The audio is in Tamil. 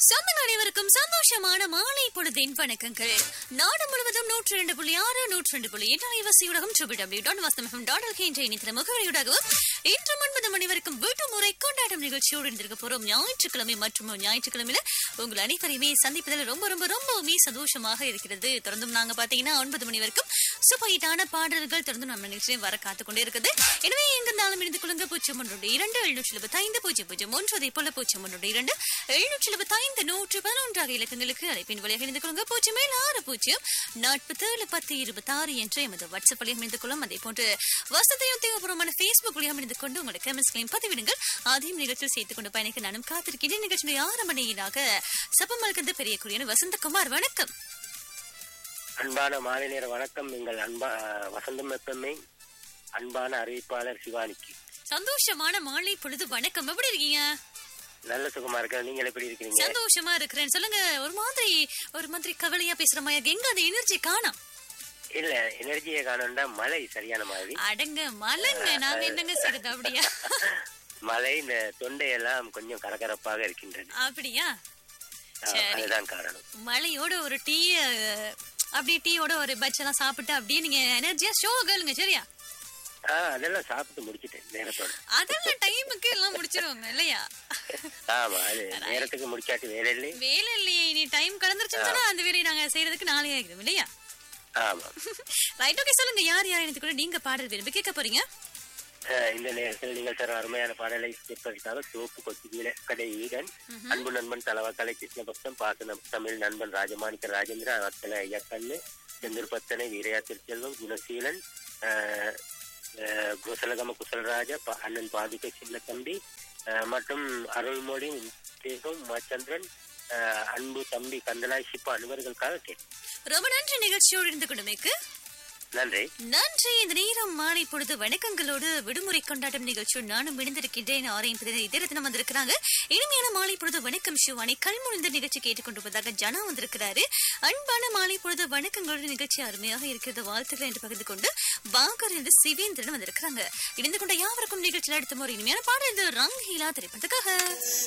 சொந்தங்கள் அனைவருக்கும் சந்தோஷமான மாலை பொழுதின் வணக்கங்கள் நாடு முழுவதும் நூற்றி ரெண்டு புள்ளி ஆறு நூற்றி ரெண்டு புள்ளி எட்டு அலைவசி ஊடகம் triple W dot Vastham dot LK என்ற இணையத்தில முகவரியூடாகவும் இன்று ஒன்பது மணி வரைக்கும் வீட்டு முறை கொண்டாட்டம் நிகழ்ச்சியோடு இருந்திருக்க போறோம் ஞாயிற்றுக்கிழமை மற்றும் ஞாயிற்றுக்கிழமையில உங்கள் அனைவரையுமே சந்திப்பதில் ரொம்ப ரொம்ப ரொம்பவுமே சந்தோஷமாக இருக்கிறது தொடர்ந்தும் நாங்க பாத்தீங்கன்னா ஒன்பது மணி வரைக்கும் சூப்பர் பாடல்கள் தொடர்ந்து நம்ம நிகழ்ச்சியும் வர காத்துக் கொண்டே இருக்குது எனவே எங்கிருந்தாலும் இணைந்து கொள்ளுங்க பூஜ்ஜியம் ஒன்று இரண்டு எழுநூற்றி எழுபத்தி ஐந்து பூஜ்ஜியம் பூஜ்ஜியம் ஒன்று அதே போல பூஜ்ஜியம் ஒன்று இரண்டு எழுநூற்றி எழுபத்தி ஐந்து நூற்று பதினொன்றாக இலக்கங்களுக்கு அழைப்பின் வழியாக இணைந்து கொள்ளுங்க பூஜ்ஜியம் ஏழு ஆறு பூஜ்ஜியம் நாற்பத்தேழு பத்து இருபத்தி ஆறு என்ற எமது வாட்ஸ்அப் வழியாக இணைந்து கொள்ளும் அதே போன்று வசதியும் தேவைப்பூர்வமான ஃபேஸ்புக் வழியாக இணைந்து கொண்டு உங்களுடைய கமெண்ட்ஸ்களையும் பதிவிடுங்கள் அதையும் நிகழ்ச்சியில் சேர்த்துக் கொண்டு பயணிக்க நானும் காத்திருக்கிறேன் நிகழ்ச்சியுடைய ஆரம்ப நேயராக சப்பமல்கந்து பெரிய குடியான வசந்தகுமார் வணக்கம் அன்பான மாலை நேர வணக்கம் எங்கள் அன்பா வசந்தம் எப்பமே அன்பான அறிவிப்பாளர் சிவானிக்கு சந்தோஷமான மாலை பொழுது வணக்கம் எப்படி இருக்கீங்க நல்ல சுகமா இருக்க நீங்கள் எப்படி இருக்கிறீங்க சந்தோஷமா இருக்கிறேன் சொல்லுங்க ஒரு மாதிரி ஒரு மாதிரி கவலையா பேசுற மாதிரி எங்க அந்த எனர்ஜி காணோம் இல்ல எனர்ஜியை காணோம்னா மழை சரியான மாதிரி அடங்க மலங்க நாங்க என்னங்க செய்யறது அப்படியா மழை இந்த தொண்டையெல்லாம் கொஞ்சம் கரகரப்பாக இருக்கின்றது அப்படியா ஆ, சரி. அதுதான் காரணம் மழையோட ஒரு டீ அப்படியே டீயோட ஒரு பட்ச் எல்லாம் சாப்பிட்டு அப்படியே நீங்க எனர்ஜியா ஷோ கேளுங்க சரியா ஆ அதெல்லாம் சாப்பிட்டு முடிச்சிட்டேன் நேரத்தோட அதெல்லாம் டைமுக்கு எல்லாம் முடிச்சிருவாங்க இல்லையா ஆமா அது நேரத்துக்கு முடிச்சாட்டு வேலை இல்லை வேலை இல்லையே இனி டைம் கடந்துருச்சுன்னு சொன்னா அந்த வேலையை நாங்க செய்யறதுக்கு நாளே ஆகிடும் இல்லையா ஆமா ரைட் ஓகே சொல்லுங்க யார் யார் எனக்கு கூட நீங்க பாடல் விரும்பி கேட்க போறீங்க ஆ, இந்த நேரத்தில் நீங்கள் தர அருமையான பாடலை கேட்பதற்காக சிவப்பு கொச்சி கடை ஈடன் அன்பு நண்பன் தலவாக்கலை கிருஷ்ணபக்தன் பாசன தமிழ் நண்பன் ராஜமாணிக்க ராஜேந்திர அத்தனை ஐயா கண்ணு செந்தூர்பத்தனை வீரையா திருச்செல்வம் குணசீலன் ஆ, ஆ, குசலகம குசலராஜ ப- அண்ணன் பாதுகை சின்ன தம்பி ஆ, மற்றும் அருள்மொழி தேகம் மச்சந்திரன் ஆ, அன்பு தம்பி கந்தலாய் சிப்பா அனைவர்களுக்காக கேட்கும் ரொம்ப நன்றி நிகழ்ச்சியோடு இருந்து கொடுமைக்கு நன்றி நன்றி இந்த நேரம் மாலை பொழுது வணக்கங்களோடு விடுமுறை கொண்டாட்டம் நிகழ்ச்சியோடு நானும் இணைந்திருக்கின்றேன் ஆரையும் இதே தினம் வந்திருக்கிறாங்க இனிமையான மாலை பொழுது வணக்கம் சிவானி கல்முழிந்த நிகழ்ச்சி கேட்டுக்கொண்டிருப்பதாக ஜனா வந்திருக்கிறாரு அன்பான மாலை பொழுது வணக்கங்களோடு நிகழ்ச்சி அருமையாக இருக்கிறது வாழ்த்துக்கள் என்று பகிர்ந்து கொண்டு வாகர் இருந்து சிவேந்திரன் வந்திருக்கிறாங்க இணைந்து கொண்ட யாவருக்கும் நிகழ்ச்சியில் அடுத்த முறை இனிமையான பாடல் இது ரங் ஹீலா திரைப்படத்துக்காக